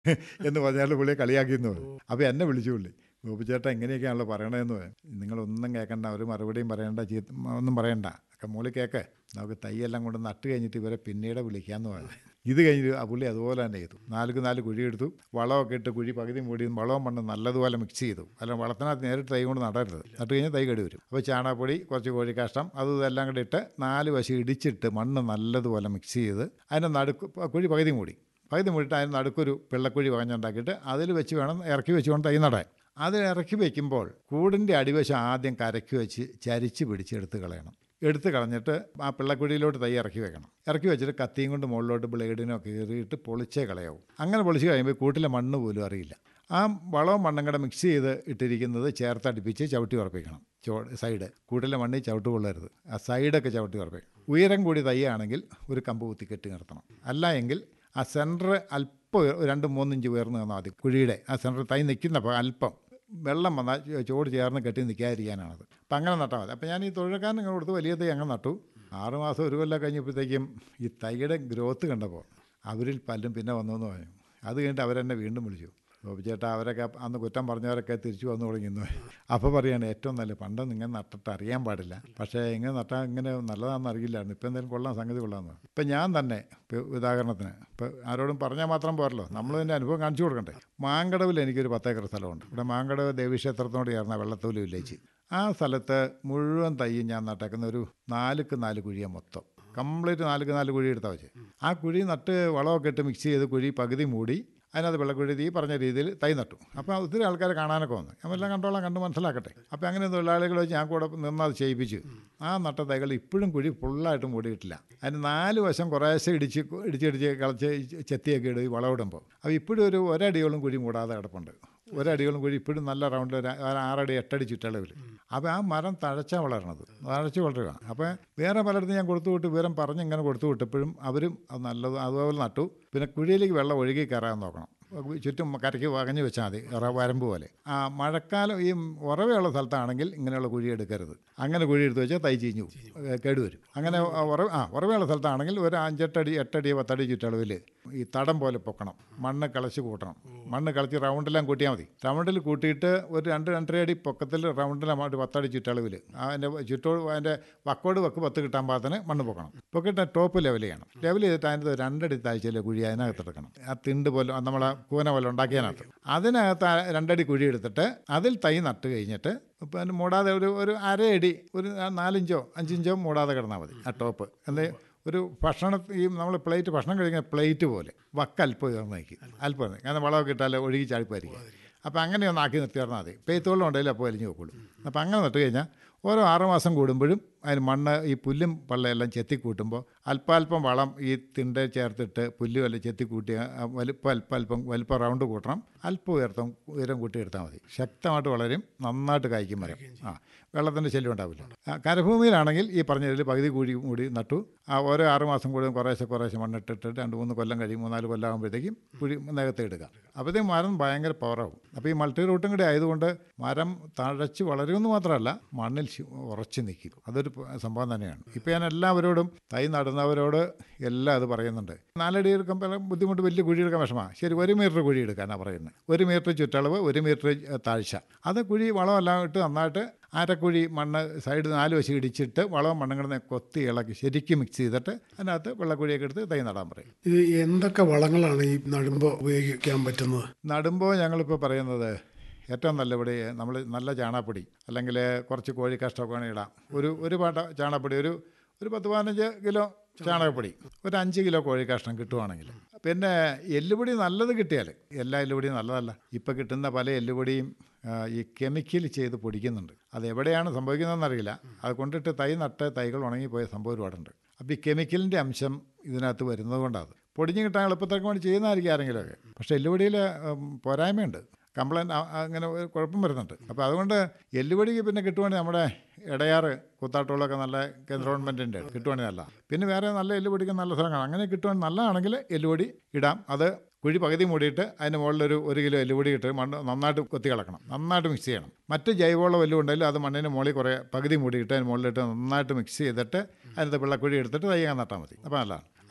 എന്ന് പറഞ്ഞാൽ പുള്ളിയെ കളിയാക്കിയെന്ന് പറഞ്ഞു അപ്പോൾ എന്നെ വിളിച്ചു പുള്ളി ഗോപിച്ചേട്ടൻ എങ്ങനെയൊക്കെയാണല്ലോ പറയണതെന്ന് പറഞ്ഞു നിങ്ങളൊന്നും കേൾക്കണ്ട ഒരു മറുപടിയും പറയണ്ട ചീത്ത ഒന്നും പറയണ്ട ഒക്കെ മോളിൽ കേൾക്ക് നമുക്ക് തൈയെല്ലാം കൊണ്ട് നട്ട് കഴിഞ്ഞിട്ട് ഇവരെ പിന്നീട് വിളിക്കാമെന്ന് പറഞ്ഞു ഇത് കഴിഞ്ഞിട്ട് ആ പുള്ളി അതുപോലെ തന്നെ ചെയ്തു നാലുക്ക് നാല് കുഴി എടുത്തു വളമൊക്കെ ഇട്ട് കുഴി പകുതി മൂടി വളവും മണ്ണ് നല്ലതുപോലെ മിക്സ് ചെയ്തു അല്ല വളത്തിനകത്ത് നേരിട്ട് തൈ കൊണ്ട് നടരുത് നട്ട് കഴിഞ്ഞാൽ തൈ കടി വരും അപ്പോൾ ചാണകപ്പൊടി കുറച്ച് കോഴിക്കാഷ്ടം അതും ഇതെല്ലാം കൂടി ഇട്ട് നാല് വശം ഇടിച്ചിട്ട് മണ്ണ് നല്ലതുപോലെ മിക്സ് ചെയ്ത് അതിൻ്റെ നടുക്ക് കുഴി പകുതി മൂടി പകുതി മൂടിയിട്ട് അതിന് നടുക്കൊരു പിള്ളക്കുഴി വകഞ്ഞുണ്ടാക്കിയിട്ട് അതിൽ വെച്ച് വേണം ഇറക്കി വെച്ചുകൊണ്ട് തൈ നടാൻ അത് ഇറക്കി വയ്ക്കുമ്പോൾ കൂടിൻ്റെ അടിവശം ആദ്യം കരക്കി വെച്ച് ചരിച്ച് പിടിച്ച് എടുത്ത് കളയണം എടുത്ത് കളഞ്ഞിട്ട് ആ പിള്ളക്കുഴിയിലോട്ട് തൈ ഇറക്കി വെക്കണം ഇറക്കി വെച്ചിട്ട് കത്തിയും കൊണ്ട് മുകളിലോട്ട് ബ്ലേഡിനോ കീറിയിട്ട് പൊളിച്ചേ കളയാവും അങ്ങനെ പൊളിച്ച് കഴിയുമ്പോൾ കൂട്ടിലെ മണ്ണ് പോലും അറിയില്ല ആ വളവും മണ്ണും കൂടെ മിക്സ് ചെയ്ത് ഇട്ടിരിക്കുന്നത് ചേർത്തടിപ്പിച്ച് ചവിട്ടി ഉറപ്പിക്കണം ചോ സൈഡ് കൂട്ടിലെ മണ്ണിൽ ചവിട്ട് കൊള്ളരുത് ആ സൈഡൊക്കെ ചവിട്ടി ഉറപ്പിക്കണം ഉയരം കൂടി തൈയാണെങ്കിൽ ഒരു കമ്പ് കുത്തി കെട്ടി നിർത്തണം അല്ല എങ്കിൽ ആ സെൻറ്റർ അല്പം ഒരു രണ്ട് മൂന്നിഞ്ച് ഉയർന്ന് നിന്നാൽ മതി കുഴിയുടെ ആ സെൻറ്റർ തൈ നിൽക്കുന്നപ്പോൾ അല്പം വെള്ളം വന്നാൽ ചോട് ചേർന്ന് കെട്ടി നിൽക്കാതിരിക്കാനാണത് അപ്പം അങ്ങനെ നട്ടാൽ മതി അപ്പം ഞാൻ ഈ തൊഴിൽക്കാരൻ ഇങ്ങനെ കൊടുത്ത് വലിയ തൈ അങ്ങനെ നട്ടു ആറ് മാസം ഒരു കൊല്ലം കഴിഞ്ഞപ്പോഴത്തേക്കും ഈ തൈയുടെ ഗ്രോത്ത് കണ്ടപ്പോൾ അവരിൽ പലരും പിന്നെ വന്നു എന്ന് പറഞ്ഞു അത് കഴിഞ്ഞിട്ട് അവരെന്നെ വീണ്ടും വിളിച്ചു ഗോപിച്ചേട്ടാ അവരൊക്കെ അന്ന് കുറ്റം പറഞ്ഞവരൊക്കെ തിരിച്ചു വന്നു തുടങ്ങിയെന്ന് അപ്പോൾ പറയാണ് ഏറ്റവും നല്ല പണ്ടൊന്നും ഇങ്ങനെ നട്ടിട്ട് അറിയാൻ പാടില്ല പക്ഷേ ഇങ്ങനെ നട്ടാൽ ഇങ്ങനെ നല്ലതാണെന്ന് അറിയില്ലായിരുന്നു ഇപ്പം എന്തായാലും കൊള്ളാം സംഗതി കൊള്ളാമെന്ന് ഇപ്പം ഞാൻ തന്നെ ഇപ്പം ഉദാഹരണത്തിന് ഇപ്പം ആരോടും പറഞ്ഞാൽ മാത്രം പോരല്ലോ നമ്മൾ തന്നെ അനുഭവം കാണിച്ചു കൊടുക്കണ്ടേ മാങ്കടവിൽ എനിക്കൊരു പത്തേക്കർ സ്ഥലമുണ്ട് ഇവിടെ മാങ്കടവ് ദേവീക്ഷേത്രത്തിനോട് ചേർന്ന വെള്ളത്തൂല് വില്ലേജ് ആ സ്ഥലത്ത് മുഴുവൻ തൈയും ഞാൻ നട്ടേക്കുന്ന ഒരു നാലുക്ക് നാല് കുഴിയാണ് മൊത്തം കംപ്ലീറ്റ് നാലുക്ക് നാല് കുഴി എടുത്താൽ വെച്ച് ആ കുഴി നട്ട് വളമൊക്കെ ഇട്ട് മിക്സ് ചെയ്ത് കുഴി പകുതി മൂടി അതിനകത്ത് വെള്ളക്കുഴി ഈ പറഞ്ഞ രീതിയിൽ തൈ നട്ടു അപ്പോൾ ഒത്തിരി ആൾക്കാർ കാണാനൊക്കെ വന്നു നമ്മളെല്ലാം കണ്ടോളാം കണ്ട് മനസ്സിലാക്കട്ടെ അപ്പോൾ അങ്ങനെ തൊഴിലാളികൾ വെച്ച് ഞാൻ കൂടെ നിന്നത് ചെയ്യിപ്പിച്ചു ആ നട്ട തൈകൾ ഇപ്പോഴും കുഴി ഫുള്ളായിട്ട് മൂടിയിട്ടില്ല അതിന് നാല് വശം കുറേശ്ശെ ഇടിച്ച് ഇടിച്ചിടിച്ച് കളച്ച് ചെത്തിയൊക്കെ ഇടും ഈ വളമിടുമ്പോൾ അപ്പോൾ ഇപ്പോഴും ഒരു ഒരടിയോളം കുഴി മൂടാതെ കിടപ്പുണ്ട് ഒരടിയോളം കുഴി ഇപ്പോഴും നല്ല റൗണ്ട് ഒരു ആറടി എട്ടടി ചുറ്റളവിൽ അപ്പോൾ ആ മരം തഴച്ചാണ് വളരണത് തഴച്ച് വളരുക അപ്പോൾ വേറെ പലയിടത്തും ഞാൻ കൊടുത്തു വിട്ട് വിവരം പറഞ്ഞ് ഇങ്ങനെ കൊടുത്തു വിട്ടപ്പോഴും അവരും അത് നല്ലത് അതുപോലെ നട്ടു പിന്നെ കുഴിയിലേക്ക് വെള്ളം ഒഴുകി കയറാൻ നോക്കണം ചുറ്റും കരയ്ക്ക് വകഞ്ഞു വെച്ചാൽ മതി ഇറ വരമ്പ് പോലെ ആ മഴക്കാലം ഈ ഉറവയുള്ള സ്ഥലത്താണെങ്കിൽ ഇങ്ങനെയുള്ള കുഴി എടുക്കരുത് അങ്ങനെ കുഴി എടുത്ത് വെച്ചാൽ തൈ ചീഞ്ഞു പോകും. ഏ, കേടുവരും അങ്ങനെ ഉറവ് ആ ഉറവയുള്ള സ്ഥലത്താണെങ്കിൽ ഒരു അഞ്ചെട്ടടി എട്ടടി പത്തടി ചുറ്റളവിൽ ഈ തടം പോലെ പൊക്കണം മണ്ണ് കളച്ച് കൂട്ടണം മണ്ണ് കളച്ച് റൗണ്ടെല്ലാം കൂട്ടിയാൽ മതി റൗണ്ടിൽ കൂട്ടിയിട്ട് ഒരു രണ്ട് രണ്ടര അടി പൊക്കത്തിൽ റൗണ്ടിൽ ഒരു പത്തടി ചുറ്റളവിൽ അതിൻ്റെ ചുറ്റോട് അതിൻ്റെ വക്കോട് വക്ക് പത്ത് കിട്ടാൻ പാകത്തിന് മണ്ണ് പൊക്കണം പൊക്കിയിട്ട് ടോപ്പ് ലെവൽ ചെയ്യണം ലെവൽ ചെയ്തിട്ട് അതിൻ്റെ രണ്ടടി താഴ്ചയിലെ കുഴി അതിനകത്ത് എടുക്കണം ആ തിണ്ട് പോലെ നമ്മളെ കൂന പോലെ ഉണ്ടാക്കിയതിനകത്ത് അതിനകത്ത് ആ രണ്ടടി കുഴി എടുത്തിട്ട് അതിൽ തൈ നട്ട് കഴിഞ്ഞിട്ട് ഇപ്പം അതിന് മൂടാതെ ഒരു ഒരു അരയടി ഒരു നാലിഞ്ചോ അഞ്ചിഞ്ചോ മൂടാതെ കിടന്നാൽ മതി ആ ടോപ്പ് എന്താ ഒരു ഭക്ഷണ ഈ നമ്മൾ പ്ലേറ്റ് ഭക്ഷണം കഴിക്കുന്ന പ്ലേറ്റ് പോലെ വക്ക് അല്പം ഉയർന്ന് നിൽക്കും അല്പം ഉയർന്ന് കാരണം വളമൊക്കെ ഇട്ടാൽ ഒഴുകി ചാടിപ്പായിരിക്കും അപ്പോൾ അങ്ങനെ ഒന്ന് ആക്കി നിർത്തി പറഞ്ഞാൽ മതി പെയ്ത്തോളം ഉണ്ടെങ്കിൽ അപ്പോൾ വലിഞ്ഞു നോക്കുള്ളൂ അപ്പോൾ അങ്ങനെ നട്ട് കഴിഞ്ഞാൽ ഓരോ ആറുമാസം കൂടുമ്പോഴും അതിന് മണ്ണ് ഈ പുല്ലും പള്ളയെല്ലാം ചെത്തി കൂട്ടുമ്പോൾ അല്പാൽപ്പം വളം ഈ തിണ്ട ചേർത്തിട്ട് പുല്ലും എല്ലാം ചെത്തി കൂട്ടി ആ വലിപ്പം അല്പം അല്പം വലിപ്പം റൗണ്ട് കൂട്ടണം അല്പം ഉയർത്തം ഉയരം കൂട്ടി എടുത്താൽ മതി ശക്തമായിട്ട് വളരും നന്നായിട്ട് കായ്ക്കും മരം ആ വെള്ളത്തിൻ്റെ ശല്യം ഉണ്ടാവില്ല ആ, കരഭൂമിയിലാണെങ്കിൽ ഈ പറഞ്ഞ ഇതിൽ പകുതി കൂടി കൂടി നട്ടു ആ ഓരോ ആറുമാസം കൂടി കുറേശ്ശെ കുറേശ്ശെ മണ്ണിട്ടിട്ട് രണ്ട് മൂന്ന് കൊല്ലം കഴിയും മൂന്നാല് കൊല്ലം ആകുമ്പോഴത്തേക്കും കുഴി നികത്ത് എടുക്കുക അപ്പോഴത്തേക്കും മരം ഭയങ്കര പവറാവും അപ്പോൾ ഈ മൾട്ടി റൂട്ടും കൂടി ആയതുകൊണ്ട് മരം തഴച്ച് വളരുമെന്ന് മാത്രമല്ല മണ്ണിൽ ശി- ഉറച്ചു നിൽക്കും അതൊരു പ- സംഭവം തന്നെയാണ് ഇപ്പോൾ ഞാൻ എല്ലാവരോടും തൈ നടുന്നവരോട് എല്ലാം അത് പറയുന്നുണ്ട് നാലടി എടുക്കുമ്പോൾ ബുദ്ധിമുട്ട് വലിയ കുഴി എടുക്കാൻ വിഷമമാണ് ശരി ഒരു മീറ്റർ കുഴി എടുക്കാനാണ് പറയുന്നത് ഒരു മീറ്റർ ചുറ്റളവ് ഒരു മീറ്റർ താഴ്ച അത് കുഴി വളമെല്ലാം ഇട്ട് നന്നായിട്ട് അരക്കുഴി മണ്ണ് സൈഡ് നാല് വശം ഇടിച്ചിട്ട് വളവും മണ്ണും കിടന്ന് കൊത്തി ഇളക്കി ശരിക്കും മിക്സ് ചെയ്തിട്ട് അതിനകത്ത് വെള്ളക്കുഴിയൊക്കെ എടുത്ത് തൈ നടാൻ പറയും ഇത് എന്തൊക്കെ വളങ്ങളാണ് ഈ നടുമ്പോൾ ഉപയോഗിക്കാൻ പറ്റുന്നത് നടുമ്പോൾ ഞങ്ങളിപ്പോൾ പറയുന്നത് ഏറ്റവും നല്ല ഇവിടെ നമ്മൾ നല്ല ചാണകപ്പൊടി അല്ലെങ്കിൽ കുറച്ച് കോഴി കഷ്ടമൊക്കെ വേണമെങ്കിൽ ഇടാം ഒരു ഒരു പാട്ട ചാണകപ്പൊടി ഒരു ഒരു പത്ത് പതിനഞ്ച് കിലോ ചാണകപ്പൊടി ഒരു അഞ്ച് കിലോ കോഴി കഷ്ണം കിട്ടുവാണെങ്കിൽ പിന്നെ എല്ലുപൊടി നല്ലത് കിട്ടിയാൽ എല്ലാ എല്ലുപൊടിയും നല്ലതല്ല ഇപ്പം കിട്ടുന്ന പല എല്ലുപൊടിയും ആ, ഈ കെമിക്കൽ ചെയ്ത് പൊടിക്കുന്നുണ്ട് അത് എവിടെയാണ് സംഭവിക്കുന്നതെന്ന് അറിയില്ല അത് കൊണ്ടിട്ട് തൈ നട്ട് തൈകൾ ഉണങ്ങിപ്പോയ സംഭവം ഒരുപാടുണ്ട് അപ്പോൾ ഈ കെമിക്കലിൻ്റെ അംശം ഇതിനകത്ത് വരുന്നത് കൊണ്ടാണ് പൊടിഞ്ഞ് കിട്ടാൻ എളുപ്പത്തൊക്കെ വേണ്ടി ചെയ്യുന്നതായിരിക്കും ആരെങ്കിലുമൊക്കെ പക്ഷേ എല്ലുപൊടിയിൽ പോരായ്മയുണ്ട് കംപ്ലൈൻറ്റ് അങ്ങനെ ഒരു കുഴപ്പം വരുന്നുണ്ട് അപ്പോൾ അതുകൊണ്ട് എല്ലുപൊടിക്ക് പിന്നെ കിട്ടുവാണെങ്കിൽ നമ്മുടെ ഇടയാറ് കൂത്താട്ടുകളൊക്കെ നല്ല കേന്ദ്ര ഗവൺമെൻറ്റിൻ്റെ കിട്ടുവാണെങ്കിൽ നല്ല പിന്നെ വേറെ നല്ല എല്ലുപൊടിക്ക് നല്ല സ്ഥലങ്ങളാണ് അങ്ങനെ കിട്ടുവാണെങ്കിൽ നല്ലതാണെങ്കിൽ എല്ലുപൊടി ഇടാം അത് കുഴി പകുതി മൂടിയിട്ട് അതിന് മുകളിലൊരു ഒരു കിലോ എല്ലുപൊടി ഇട്ട് മണ്ണ് നന്നായിട്ട് കൊത്തി കളക്കണം നന്നായിട്ട് മിക്സ് ചെയ്യണം മറ്റ് ജൈവവളം വല്ലതും ഉണ്ടെങ്കിൽ അത് മണ്ണിന് മുകളിൽ കുറേ പകുതി മൂടിയിട്ട് അതിന് മുകളിലിട്ട് നന്നായിട്ട് മിക്സ് ചെയ്തിട്ട് അതിനകത്ത് വെള്ളക്കുഴി എടുത്തിട്ട് തയ്യാൻ നട്ടാൽ മതി അപ്പോൾ നല്ലതാണ്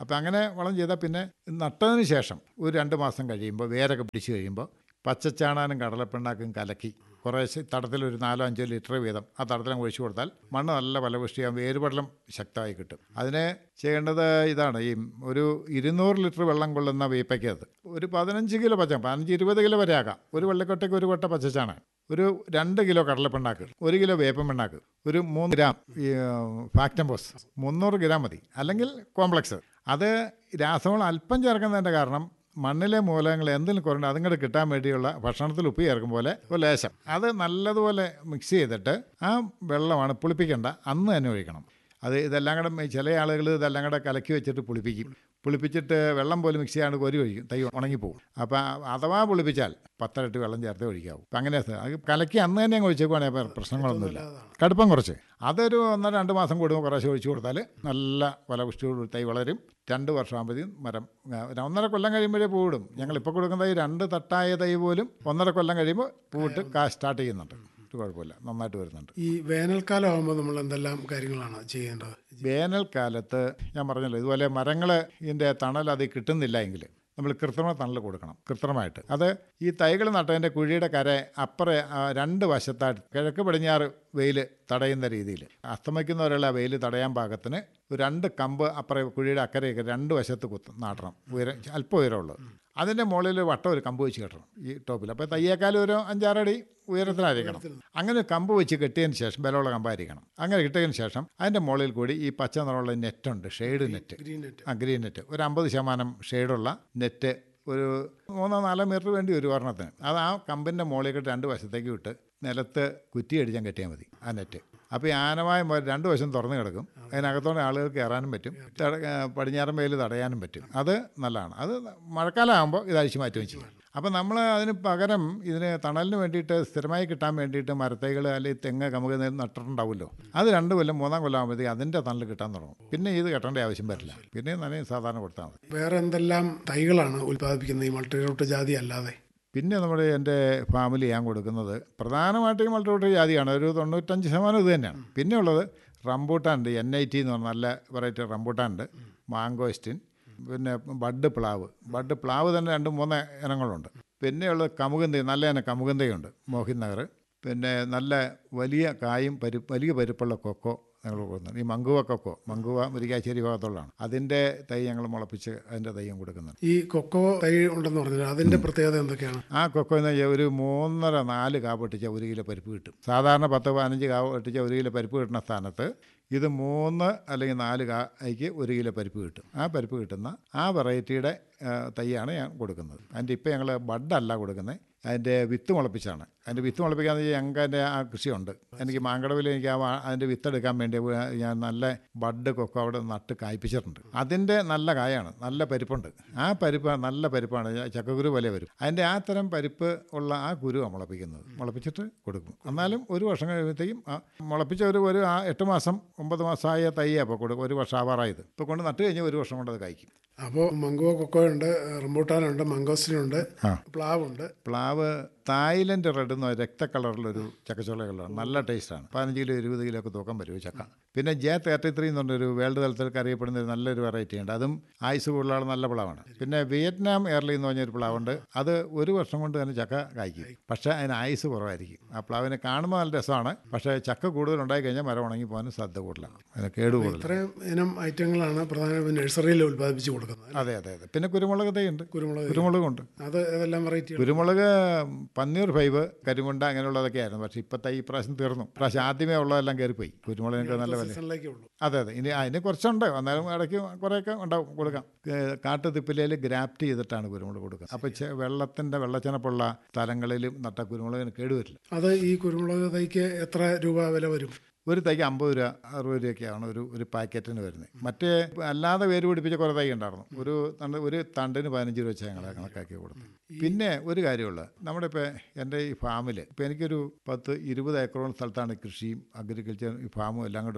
അപ്പോൾ അങ്ങനെ വളം ചെയ്താൽ പിന്നെ നട്ടതിന് ശേഷം ഒരു രണ്ട് മാസം കഴിയുമ്പോൾ വേരൊക്കെ പിടിച്ച് കഴിയുമ്പോൾ പച്ചച്ചാണാനും കടലപ്പിണ്ണാക്കും കലക്കി കുറേശ്ശെ തടത്തിൽ ഒരു നാലോ അഞ്ചോ ലിറ്റർ വീതം ആ തടത്തിലും ഒഴിച്ചു കൊടുത്താൽ മണ്ണ് നല്ല ഫലപുഷ്ടിയാകും വേരുപടലം ശക്തമായി കിട്ടും അതിന് ചെയ്യേണ്ടത് ഇതാണ് ഈ ഒരു ഇരുന്നൂറ് ലിറ്റർ വെള്ളം കൊള്ളുന്ന വീപ്പയ്ക്കകത്ത് ഒരു പതിനഞ്ച് കിലോ പച്ച പതിനഞ്ച് ഇരുപത് കിലോ വരെ ആകാം ഒരു വെള്ളക്കൊട്ടയ്ക്ക് ഒരു കൊട്ട പച്ചച്ചാണകം ഒരു രണ്ട് കിലോ കടലപ്പിണ്ണാക്ക് ഒരു കിലോ വേപ്പൻ പിണ്ണാക്ക് ഒരു മൂന്ന് ഗ്രാം ഈ ഫാക്ടംബോസ് മുന്നൂറ് ഗ്രാം മതി അല്ലെങ്കിൽ കോംപ്ലക്സ് അത് രാസവളം അല്പം ചേർക്കുന്നതിൻ്റെ കാരണം മണ്ണിലെ മൂലകങ്ങൾ എന്തെങ്കിലും കുറഞ്ഞ അതും കിട്ടാൻ വേണ്ടിയുള്ള ഭക്ഷണത്തിൽ ഉപ്പ് ചേർക്കും പോലെ ഒരു ലേശം അത് നല്ലതുപോലെ മിക്സ് ചെയ്തിട്ട് ആ വെള്ളമാണ് പുളിപ്പിക്കേണ്ട അന്ന് തന്നെ ഒഴിക്കണം അത് ഇതെല്ലാം കൂടെ ചില ആളുകൾ ഇതെല്ലാം കൂടെ കലക്കി വെച്ചിട്ട് പുളിപ്പിക്കും പുളിപ്പിച്ചിട്ട് വെള്ളം പോലും മിക്സ് ചെയ്യാണ്ട് കോരി ഒഴിക്കും തൈ ഉണങ്ങിപ്പോവും അപ്പോൾ അഥവാ പുളിപ്പിച്ചാൽ പത്തരട്ടി വെള്ളം ചേർത്ത് ഒഴിക്കാവും അപ്പം അങ്ങനെ അത് കലക്കി അന്ന് തന്നെ അങ്ങ് ഒഴിച്ചേക്കുവാണെങ്കിൽ പ്രശ്നങ്ങളൊന്നുമില്ല കടുപ്പം കുറച്ച് അതൊരു ഒന്നര രണ്ട് മാസം കൂടുമ്പോൾ കുറേശ്ശെ ഒഴിച്ചു കൊടുത്താൽ നല്ല ഫലപുഷ്ടിയോട് തൈ വളരും രണ്ട് വർഷമാകുമ്പോഴത്തേക്കും മരം ആ, ഒരു ഒന്നര കൊല്ലം കഴിയുമ്പോഴേ പൂവിടും ഞങ്ങൾ ഇപ്പോൾ കൊടുക്കുന്ന ഈ രണ്ട് തട്ടായ തൈ പോലും ഒന്നര കൊല്ലം കഴിയുമ്പോൾ പൂവിട്ട് കാ സ്റ്റാർട്ട് ചെയ്യുന്നുണ്ട് ഒരു കുഴപ്പമില്ല നന്നായിട്ട് വരുന്നുണ്ട് ഈ വേനൽക്കാലം ആകുമ്പോൾ നമ്മൾ എന്തെല്ലാം കാര്യങ്ങളാണ് ചെയ്യേണ്ടത് വേനൽക്കാലത്ത് ഞാൻ പറഞ്ഞല്ലോ ഇതുപോലെ മരങ്ങൾ ഇതിൻ്റെ തണൽ അത് കിട്ടുന്നില്ല എങ്കിൽ നമ്മൾ കൃത്രിമ തണൽ കൊടുക്കണം കൃത്രിമമായിട്ട് അത് ഈ തൈകൾ നട്ടതിൻ്റെ കുഴിയുടെ കര അപ്പുറേ ആ, രണ്ട് വശത്തായിട്ട് കിഴക്ക് പടിഞ്ഞാറ് വെയിൽ തടയുന്ന രീതിയിൽ അസ്തമിക്കുന്നവരുള്ള വെയിൽ തടയാൻ പാകത്തിന് ഒരു രണ്ട് കമ്പ് അപ്പുറേ കുഴിയുടെ അക്കരയൊക്കെ രണ്ട് വശത്ത് കുത്ത് നാട്ടണം ഉയരം അല്പം ഉയരമുള്ളത് അതിൻ്റെ മുകളിൽ വട്ടം ഒരു കമ്പ് വെച്ച് കെട്ടണം ഈ ടോപ്പിൽ അപ്പോൾ തയ്യേക്കാളും ഒരു അഞ്ചാറടി ഉയരത്തിലായിരിക്കണം അങ്ങനെ കമ്പ് വെച്ച് കെട്ടിയതിന് ശേഷം ബലമുള്ള കമ്പായിരിക്കണം അങ്ങനെ കിട്ടിയതിന് ശേഷം അതിൻ്റെ മുകളിൽ കൂടി ഈ പച്ച നിറമുള്ള നെറ്റുണ്ട് ഷെയ്ഡ് നെറ്റ് ഗ്രീൻ നെറ്റ് ആ ഗ്രീൻ നെറ്റ് ഒരു അമ്പത് ശതമാനം ഷെയ്ഡുള്ള നെറ്റ് ഒരു മൂന്നോ നാലോ മീറ്റർ വേണ്ടി ഒരു ഒരെണ്ണത്തിന് അത് ആ കമ്പിൻ്റെ മുകളിൽ കിട്ടി രണ്ട് വശത്തേക്ക് വിട്ട് നിലത്ത് കുറ്റി അടിച്ചാൽ കെട്ടിയാൽ മതി ആ നെറ്റ് അപ്പോൾ ഈ ആനമായ മരം രണ്ട് വശം തുറന്നു കിടക്കും അതിനകത്തോടെ ആളുകൾക്ക് കയറാനും പറ്റും തട- ആ, പടിഞ്ഞാറൻ വെയിൽ തടയാനും പറ്റും അത് നല്ലതാണ് അത് മഴക്കാലം ആകുമ്പോൾ ഇത് അഴിച്ചു മാറ്റുകയും ചെയ്യും അപ്പോൾ നമ്മൾ അതിന് പകരം ഇതിന് തണലിന് വേണ്ടിയിട്ട് സ്ഥിരമായി കിട്ടാൻ വേണ്ടിയിട്ട് മരത്തൈകൾ അല്ലെങ്കിൽ തെങ്ങ് കമുക എന്തെങ്കിലും നട്ടിട്ടുണ്ടാവുമല്ലോ അത് രണ്ട് കൊല്ലം മൂന്നാം കൊല്ലം ആകുമ്പോഴത്തേക്ക് അതിൻ്റെ തണൽ കിട്ടാൻ തുടങ്ങും പിന്നെ ഇത് കെട്ടേണ്ട ആവശ്യം വരില്ല പിന്നെ നനയും സാധാരണ കൊടുത്താൽ മതി വേറെ എന്തെല്ലാം തൈകളാണ് ഉൽപ്പാദിപ്പിക്കുന്നത് ഈ മൾട്ടിറൂട്ട് ജാതി അല്ലാതെ പിന്നെ നമ്മുടെ എൻ്റെ ഫാമിലി ഞാൻ കൊടുക്കുന്നത് പ്രധാനമായിട്ടും ഈ മൾട്ടിറൂട്ട് ജാതിയാണ് ഒരു തൊണ്ണൂറ്റഞ്ച് ശതമാനം ഇത് തന്നെയാണ് പിന്നെ ഉള്ളത് റംബൂട്ടാൻ ഉണ്ട് എൻ ഐ ടി എന്ന് പറഞ്ഞ നല്ല വെറൈറ്റി റംബൂട്ടാൻ ഉണ്ട് മാങ്കോസ്റ്റിൻ പിന്നെ ബഡ് പ്ലാവ് ബഡ് പ്ലാവ് തന്നെ രണ്ട് മൂന്ന് ഇനങ്ങളുണ്ട് പിന്നെയുള്ളത് കമുകന്തി നല്ല ഇനം കമുകന്തയുണ്ട് മോഹിൻ നഗർ പിന്നെ നല്ല വലിയ കായും പരു വലിയ പരുപ്പുള്ള കൊക്കോ ഞങ്ങൾ കൊടുക്കുന്നുണ്ട് ഈ മങ്കുവ കൊക്കോ മങ്കുവ മുരിക്കാശ്ശേരി ഭാഗത്തുള്ളതാണ് അതിൻ്റെ തൈ ഞങ്ങൾ മുളപ്പിച്ച് അതിൻ്റെ തൈയും കൊടുക്കുന്നുണ്ട് ഈ കൊക്കോ തൈ ഉണ്ടെന്ന് പറഞ്ഞാൽ അതിന്റെ പ്രത്യേകത എന്തൊക്കെയാണ് ആ കൊക്കോ എന്ന് വെച്ചാൽ ഒരു മൂന്നര നാല് കാ പൊട്ടിച്ചാൽ ഒരു കിലോ പരിപ്പ് കിട്ടും സാധാരണ പത്ത് പതിനഞ്ച് കാ പൊട്ടിച്ചാൽ ഒരു കിലോ പരിപ്പ് കിട്ടുന്ന സ്ഥാനത്ത് ഇത് മൂന്ന് അല്ലെങ്കിൽ നാല് കായ്ക്ക് ഒരു കിലോ പരിപ്പ് കിട്ടും ആ പരിപ്പ് കിട്ടുന്ന ആ വെറൈറ്റിയുടെ ആ, തൈയാണ് ഞാൻ കൊടുക്കുന്നത് അതിൻ്റെ ഇപ്പോൾ ഞങ്ങൾ ബഡല്ല കൊടുക്കുന്നത് അതിൻ്റെ വിത്ത് മുളപ്പിച്ചാണ് അതിൻ്റെ വിത്ത് മുളപ്പിക്കാന്ന് വെച്ചാൽ ഞങ്ങൾക്ക് അതിൻ്റെ ആ കൃഷിയുണ്ട് എനിക്ക് മാങ്കടവിൽ എനിക്ക് ആ വാ- അതിൻ്റെ വിത്ത് എടുക്കാൻ വേണ്ടി വ- ഞാൻ നല്ല ബഡ് കൊക്കോ അവിടെ നട്ട് കായ്പ്പിച്ചിട്ടുണ്ട് അതിൻ്റെ നല്ല കായാണ് നല്ല പരിപ്പുണ്ട് ആ പരിപ്പ് നല്ല പരിപ്പാണ് ച- ചക്കക്കുരു പോലെ വരും അതിൻ്റെ ആ തരം പരിപ്പ് ഉള്ള ആ കുരുവാണ് മുളപ്പിക്കുന്നത് മുളപ്പിച്ചിട്ട് കൊടുക്കും എന്നാലും ഒരു വർഷം കഴിയുമ്പോഴത്തേക്കും ആ മുളപ്പിച്ച ഒരു ഒരു ആ എട്ട് മാസം ഒമ്പത് മാസമായ തൈയാണ് അപ്പോൾ കൊടുക്കും ഒരു വർഷം ആവാറായത് ഇപ്പോൾ കൊണ്ട് നട്ട് കഴിഞ്ഞാൽ ഒരു വർഷം കൊണ്ട് അത് കായ്ക്കും അപ്പോൾ മംഗോ കൊക്കോ ഉണ്ട് റംബൂട്ടാനുണ്ട് മംഗോസ്റ്റിനുണ്ട് ആ. പ്ലാവുണ്ട് പ്ലാവ് തായ്ലൻഡ് റെഡ് എന്ന് പറഞ്ഞ രക്ത കളറിലൊരു ചക്കച്ചോള കളറാണ് നല്ല ടേസ്റ്റാണ് പതിനഞ്ച് കിലോ ഇരുപത് കിലോ ഒക്കെ തൂക്കം വരും ഈ ചക്ക പിന്നെ ജെ തേർട്ടി ത്രീ എന്ന് പറഞ്ഞൊരു വേൾഡ് തലത്തിലൊക്കെ അറിയപ്പെടുന്ന ഒരു നല്ലൊരു വെറൈറ്റി ഉണ്ട് അതും ആയുസ് കൂടുതലുള്ള നല്ല പ്ലാവാണ് പിന്നെ വിയറ്റ്നാം എയർലി എന്ന് പറഞ്ഞൊരു പ്ലാവുണ്ട് അത് ഒരു വർഷം കൊണ്ട് തന്നെ ചക്ക കായ്ക്കും പക്ഷേ അതിന് ആയുസ് കുറവായിരിക്കും ആ പ്ലാവിനെ കാണുമ്പോൾ നല്ല രസമാണ് പക്ഷേ ചക്ക കൂടുതൽ ഉണ്ടായി കഴിഞ്ഞാൽ മരം ഉണങ്ങി പോകാനും സാധ്യത കൂടുതലാണ് അതിന് കേട് കൂടുതൽ ഇത്രയും ഇനം ഐറ്റങ്ങളാണ് പ്രധാന നഴ്സറിയിൽ ഉൽപ്പാദിപ്പിച്ച് കൊടുക്കുന്നത് അതെ അതെ അതെ പിന്നെ കുരുമുളക് തൈയുണ്ട് കുരുമുളക് കുരുമുളകുണ്ട് അത് ഏതെല്ലാം വെറൈറ്റി കുരുമുളക് പന്നീർ ഫൈവ് കരിമുണ്ട അങ്ങനെയുള്ളതൊക്കെ ആയിരുന്നു പക്ഷേ ഇപ്പോഴത്തെ ഈ പ്രാവശ്യം തീർന്നു പ്രാവശ്യം ആദ്യമേ ഉള്ളതെല്ലാം കയറിപ്പോയി കുരുമുളകിനൊക്കെ നല്ല വില സീസണിലേക്കേ ഉള്ളൂ അതെ അതെ ഇനി അതിന് കുറച്ചുണ്ട് എന്നാലും ഇടയ്ക്ക് കുറേയൊക്കെ ഉണ്ടാവും കൊടുക്കാം ഏഹ് കാട്ടുതിപ്പിലയിൽ ഗ്രാഫ്റ്റ് ചെയ്തിട്ടാണ് കുരുമുളക് കൊടുക്കുക അപ്പോൾ ചെ- വെള്ളത്തിൻ്റെ വെള്ളച്ചനപ്പുള്ള സ്ഥലങ്ങളിലും നട്ട കുരുമുളകിന് കേടുവരില്ല അത് ഈ കുരുമുളക് തൈക്ക് എത്ര രൂപ വില വരും ഒരു തൈക്ക് അമ്പത് രൂപ അറുപത് രൂപയൊക്കെയാണ് ഒരു ഒരു പാക്കറ്റിന് വരുന്നത് മറ്റേ അല്ലാതെ വേര് പിടിപ്പിച്ച കുറേ തൈ ഉണ്ടായിരുന്നു ഒരു തണ്ട് ഒരു തണ്ടിന് പതിനഞ്ച് രൂപ വെച്ചാൽ ഞങ്ങൾ കണക്കാക്കി കൊടുത്തു പിന്നെ ഒരു കാര്യമുള്ളത് നമ്മുടെ ഇപ്പോൾ എൻ്റെ ഈ ഫാമിൽ ഇപ്പോൾ എനിക്കൊരു പത്ത് ഇരുപത് ഏക്കറോളം സ്ഥലത്താണ് കൃഷിയും അഗ്രികൾച്ചറും ഈ ഫാമും എല്ലാം കൂടെ ഉള്ളത്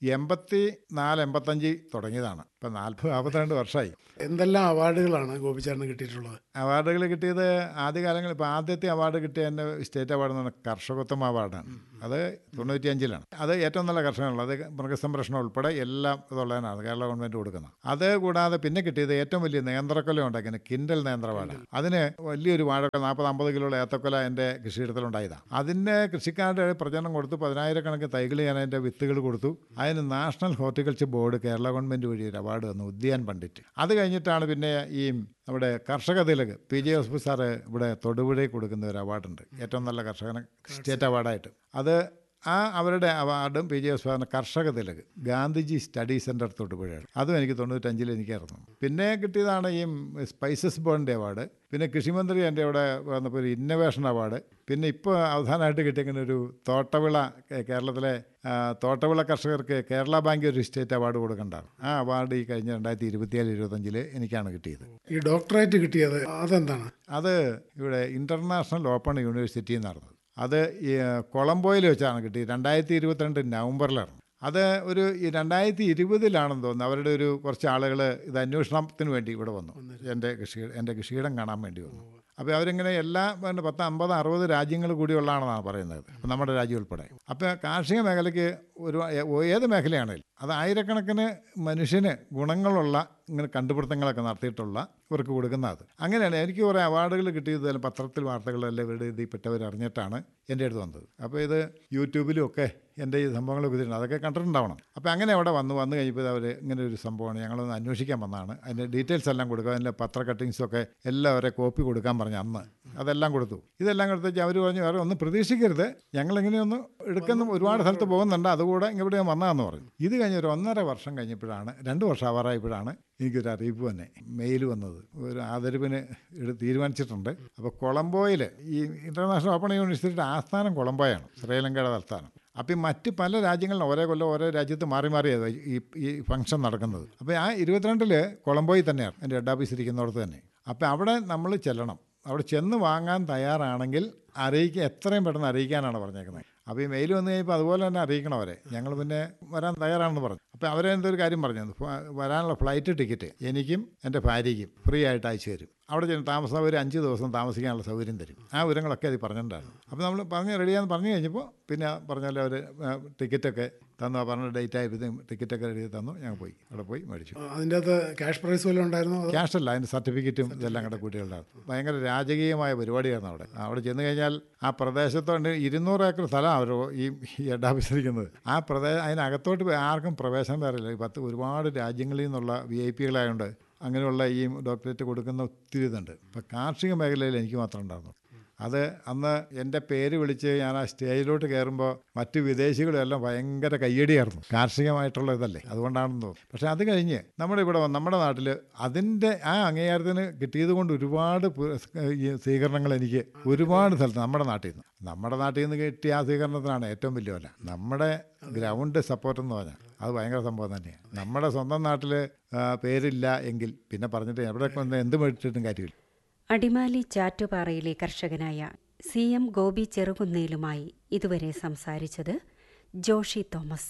എൺപത്തി നാല് എൺപത്തഞ്ച് തുടങ്ങിയതാണ് ഇപ്പം നാൽപ്പത് നാൽപ്പത്തിരണ്ട് വർഷമായി എന്തെല്ലാം അവാർഡുകളാണ് ഗോപിച്ചേട്ടന് കിട്ടിയിട്ടുള്ളത് അവാർഡുകൾ കിട്ടിയത് ആദ്യകാലങ്ങളിൽ ഇപ്പോൾ ആദ്യത്തെ അവാർഡ് കിട്ടിയ എൻ്റെ സ്റ്റേറ്റ് അവാർഡ് എന്ന് പറഞ്ഞാൽ കർഷകത്വം അവാർഡാണ് അത് തൊണ്ണൂറ്റിയഞ്ചിലാണ് അത് ഏറ്റവും നല്ല കർഷകനുള്ള അത് മൃഗസംരക്ഷണം ഉൾപ്പെടെ എല്ലാം ഇതുള്ളതിനാണ് കേരള ഗവൺമെൻറ് കൊടുക്കുന്നത് അത് കൂടാതെ പിന്നെ കിട്ടിയത് ഏറ്റവും വലിയ നേന്ത്രക്കൊല ഉണ്ടാക്കിയത് കിൻഡൽ നേന്ത്രവാഴ അതിന് വലിയൊരു വാഴക്കൊല നാൽപ്പത് അമ്പത് കിലോയുള്ള ഏത്തക്കൊല എൻ്റെ കൃഷിയിടത്തിലുണ്ടായതാണ് അതിൻ്റെ കൃഷിക്കാരുടെ പ്രചരണം കൊടുത്തു പതിനായിരക്കണക്കിന് തൈകൾ ഞാൻ അതിൻ്റെ വിത്തുകൾ കൊടുത്തു അതിന് national horticulture board Kerala government വഴി ഒരു അവാർഡ് തന്നു ഉദ്യാൻ പണ്ഡിറ്റ് അത് കഴിഞ്ഞിട്ടാണ് പിന്നെ ഈ നമ്മുടെ Karshaka Thilak P J S P sir ഇവിടെ തൊടുപുഴയിൽ കൊടുക്കുന്ന ഒരു അവാർഡുണ്ട് ഏറ്റവും നല്ല കർഷകന് സ്റ്റേറ്റ് അവാർഡായിട്ട് അത് ആ അവരുടെ അവാർഡും പി ജെ എസ് സാറിന് കർഷക തിലക് ഗാന്ധിജി സ്റ്റഡി സെൻറ്റർ തൊടുപുഴയാണ് അതും എനിക്ക് തൊണ്ണൂറ്റഞ്ചിൽ എനിക്കായിരുന്നു പിന്നെ കിട്ടിയതാണ് ഈ സ്പൈസസ് ബോണ്ടിൻ്റെ അവാർഡ് പിന്നെ കൃഷിമന്ത്രി എൻ്റെ ഇവിടെ വന്നപ്പോൾ ഒരു ഇന്നൊവേഷൻ അവാർഡ് പിന്നെ ഇപ്പോൾ അവസാനമായിട്ട് കിട്ടിയിരിക്കുന്ന ഒരു തോട്ടവിള കേ- കേരളത്തിലെ ആ, തോട്ടവിള കർഷകർക്ക് കേരള ബാങ്ക് ഒരു സ്റ്റേറ്റ് അവാർഡ് കൊടുക്കണ്ടാണ് ആ അവാർഡ് ഈ കഴിഞ്ഞ രണ്ടായിരത്തി ഇരുപത്തിയേഴ് ഇരുപത്തഞ്ചിൽ എനിക്കാണ് കിട്ടിയത് ഈ ഡോക്ടറേറ്റ് കിട്ടിയത് അതെന്താണ് അത് ഇവിടെ ഇൻ്റർനാഷണൽ ഓപ്പൺ യൂണിവേഴ്സിറ്റിയിൽ നടന്നത് അത് ഈ കൊളംബോയിൽ വെച്ചാണ് കിട്ടിയത് രണ്ടായിരത്തി ഇരുപത്തിരണ്ട് നവംബറിലാണ് അത് ഒരു ഈ രണ്ടായിരത്തി ഇരുപതിലാണെന്ന് തോന്നുന്നു അവരുടെ ഒരു കുറച്ച് ആളുകൾ ഇത് അന്വേഷണത്തിന് വേണ്ടി ഇവിടെ വന്നു എൻ്റെ കൃഷി എൻ്റെ കൃഷിയിടം കാണാൻ വേണ്ടി വന്നു അപ്പോൾ അവരിങ്ങനെ എല്ലാ പിന്നെ പത്ത് അമ്പത് അറുപത് രാജ്യങ്ങൾ കൂടിയുള്ളതാണെന്നാണ് പറയുന്നത് അപ്പോൾ നമ്മുടെ രാജ്യം ഉൾപ്പെടെ അപ്പോൾ കാർഷിക മേഖലയ്ക്ക് ഒരു ഏത് മേഖലയാണെങ്കിലും അത് ആയിരക്കണക്കിന് മനുഷ്യന് ഗുണങ്ങളുള്ള ഇങ്ങനെ കണ്ടുപിടുത്തങ്ങളൊക്കെ നടത്തിയിട്ടുള്ള ഇവർക്ക് കൊടുക്കുന്ന അത് അങ്ങനെയാണ് എനിക്ക് കുറേ അവാർഡുകൾ കിട്ടിയത് തന്നെ പത്രത്തിൽ വാർത്തകളെല്ലാം ഇവരുടെ ഇതിൽപ്പെട്ടവർ അറിഞ്ഞിട്ടാണ് എൻ്റെ അടുത്ത് വന്നത് അപ്പോൾ ഇത് യൂട്യൂബിലും ഒക്കെ എൻ്റെ ഈ സംഭവങ്ങളൊക്കെ ഇതിട്ടുണ്ട് അതൊക്കെ കണ്ടിട്ടുണ്ടാവണം അപ്പോൾ അങ്ങനെ അവിടെ വന്നു വന്നു കഴിഞ്ഞപ്പോൾ അവർ ഇങ്ങനെ ഒരു സംഭവമാണ് ഞങ്ങളൊന്ന് അന്വേഷിക്കാൻ വന്നതാണ് അതിൻ്റെ ഡീറ്റെയിൽസ് എല്ലാം കൊടുക്കുക അതിൻ്റെ പത്ര കട്ടിങ്സൊക്കെ എല്ലാം അവരെ കോപ്പി കൊടുക്കാൻ പറഞ്ഞു അന്ന് അതെല്ലാം കൊടുത്തു ഇതെല്ലാം കൊടുത്തേച്ച് അവർ പറഞ്ഞു വേറെ ഒന്നും പ്രതീക്ഷിക്കരുത് ഞങ്ങളിങ്ങനെയൊന്ന് എടുക്കുന്ന ഒരുപാട് സ്ഥലത്ത് പോകുന്നുണ്ട് അതുകൂടെ ഇവിടെ ഞാൻ വന്നതാന്ന് പറഞ്ഞു ഇത് കഴിഞ്ഞ് ഒരു ഒന്നര വർഷം കഴിഞ്ഞപ്പോഴാണ് രണ്ട് വർഷം ആവാറായപ്പോഴാണ് എനിക്കൊരു അറിയിപ്പ് തന്നെ മെയിൽ വന്നത് ഒരു ആദരവിന് എടു തീരുമാനിച്ചിട്ടുണ്ട് അപ്പോൾ കൊളംബോയിൽ ഈ ഇൻ്റർനാഷണൽ ഓപ്പൺ യൂണിവേഴ്സിറ്റിയുടെ ആസ്ഥാനം കൊളംബോയാണ് ശ്രീലങ്കയുടെ തലസ്ഥാനം അപ്പം ഈ മറ്റ് പല രാജ്യങ്ങളിലും ഓരോ കൊല്ലം ഓരോ രാജ്യത്ത് മാറി മാറിയത് ഈ ഈ ഫംഗ്ഷൻ നടക്കുന്നത് അപ്പോൾ ആ ഇരുപത്തിരണ്ടിൽ കൊളംബോയിൽ തന്നെയാണ് എൻ്റെ ഹെഡ് ഓഫീസ് ഇരിക്കുന്നിടത്ത് തന്നെ അപ്പോൾ അവിടെ നമ്മൾ ചെല്ലണം അവിടെ ചെന്ന് വാങ്ങാൻ തയ്യാറാണെങ്കിൽ അറിയിക്കുക എത്രയും പെട്ടെന്ന് അറിയിക്കാനാണ് പറഞ്ഞേക്കുന്നത് അപ്പോൾ ഈ മെയിൽ വന്നു കഴിഞ്ഞപ്പോൾ അതുപോലെ തന്നെ അറിയിക്കണം അവരെ ഞങ്ങൾ പിന്നെ വരാൻ തയ്യാറാണെന്ന് പറഞ്ഞു അപ്പോൾ അവരെ എന്തൊരു കാര്യം പറഞ്ഞു ഫ- വരാനുള്ള ഫ്ലൈറ്റ് ടിക്കറ്റ് എനിക്കും എൻ്റെ ഭാര്യയ്ക്കും ഫ്രീ ആയിട്ട് അയച്ചു തരും അവിടെ ചെന്ന് താമസം ഒരു അഞ്ച് ദിവസം താമസിക്കാനുള്ള സൗകര്യം തരും ആ വിവരങ്ങളൊക്കെ അത് പറഞ്ഞിട്ടുണ്ടായിരുന്നു അപ്പോൾ നമ്മൾ പറഞ്ഞ് റെഡിയാന്ന് പറഞ്ഞു കഴിഞ്ഞപ്പോൾ പിന്നെ പറഞ്ഞാൽ അവർ ടിക്കറ്റൊക്കെ തന്നു ആ പറഞ്ഞ ഡേറ്റ് ആയപ്പോഴത്തേക്കും ടിക്കറ്റൊക്കെ റെഡി തന്നു ഞങ്ങൾ പോയി അവിടെ പോയി മേടിച്ചു അതിൻ്റെ അകത്ത് ക്യാഷ് പ്രൈസ് വല്ലതും ഉണ്ടായിരുന്നോ അതോ ക്യാഷ് അല്ല അതിൻ്റെ സർട്ടിഫിക്കറ്റും ഇതെല്ലാം കൂടെ കൂട്ടികളുണ്ടായിരുന്നു ഭയങ്കര രാജകീയമായ പരിപാടിയായിരുന്നു അവിടെ അവിടെ ചെന്ന് കഴിഞ്ഞാൽ ആ പ്രദേശത്തോണ്ട് ഇരുന്നൂറ് ഏക്കർ സ്ഥലമാണ് അവർ ഈ ഈ ഹെഡ് ഓഫീസ് ഇരിക്കുന്നത് ആ പ്രദേശം അതിനകത്തോട്ട് പോയി ആർക്കും പ്രവേശനം തരില്ല ഈ പത്ത് ഒരുപാട് രാജ്യങ്ങളിൽ നിന്നുള്ള വി ഐ പികളായതുകൊണ്ട് അങ്ങനെയുള്ള ഈ ഡോക്ടറേറ്റ് കൊടുക്കുന്ന ഒത്തിരി ഇതുണ്ട് ഇപ്പം കാർഷിക മേഖലയിൽ എനിക്ക് മാത്രമേ ഉണ്ടായിരുന്നു അത് അന്ന് എൻ്റെ പേര് വിളിച്ച് ഞാൻ ആ സ്റ്റേജിലോട്ട് കയറുമ്പോൾ മറ്റ് വിദേശികളെല്ലാം ഭയങ്കര കയ്യടിയായിരുന്നു കാർഷികമായിട്ടുള്ള ഇതല്ലേ അതുകൊണ്ടാണെന്ന് തോന്നുന്നു പക്ഷേ അത് കഴിഞ്ഞ് നമ്മുടെ ഇവിടെ വന്ന് നമ്മുടെ നാട്ടിൽ അതിൻ്റെ ആ അംഗീകാരത്തിന് കിട്ടിയത് കൊണ്ട് ഒരുപാട് പുരസ്- ഈ സ്വീകരണങ്ങൾ എനിക്ക് ഒരുപാട് സ്ഥലത്ത് നമ്മുടെ നാട്ടിൽ നിന്ന് നമ്മുടെ നാട്ടിൽ നിന്ന് കിട്ടിയ ആ സ്വീകരണത്തിനാണ് ഏറ്റവും വലിയ വില നമ്മുടെ ഗ്രൗണ്ട് സപ്പോർട്ട് എന്ന് പറഞ്ഞാൽ അത് ഭയങ്കര സംഭവം തന്നെയാണ് നമ്മുടെ സ്വന്തം നാട്ടിൽ പേരില്ല എങ്കിൽ പിന്നെ പറഞ്ഞിട്ട് എവിടെ കൊണ്ട് എന്ത് മേടിച്ചിട്ടും കാര്യമില്ല അടിമാലി ചാറ്റുപാറയിലെ കർഷകനായ സി എം ഗോപി ചെറുകുന്നേലുമായി ഇതുവരെ സംസാരിച്ചത് ജോഷി തോമസ്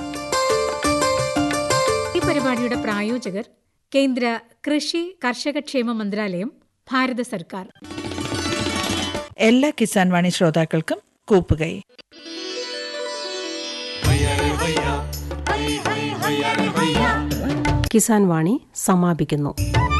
ഈ പരിപാടിയുടെ പ്രായോജകർ കേന്ദ്ര കൃഷി കർഷകക്ഷേമ മന്ത്രാലയം ഭാരത സർക്കാർ എല്ലാ കിസാൻ വാണി ശ്രോതാക്കൾക്കും കൂപ്പുകൈ കിസാൻ വാണി സമാപിക്കുന്നു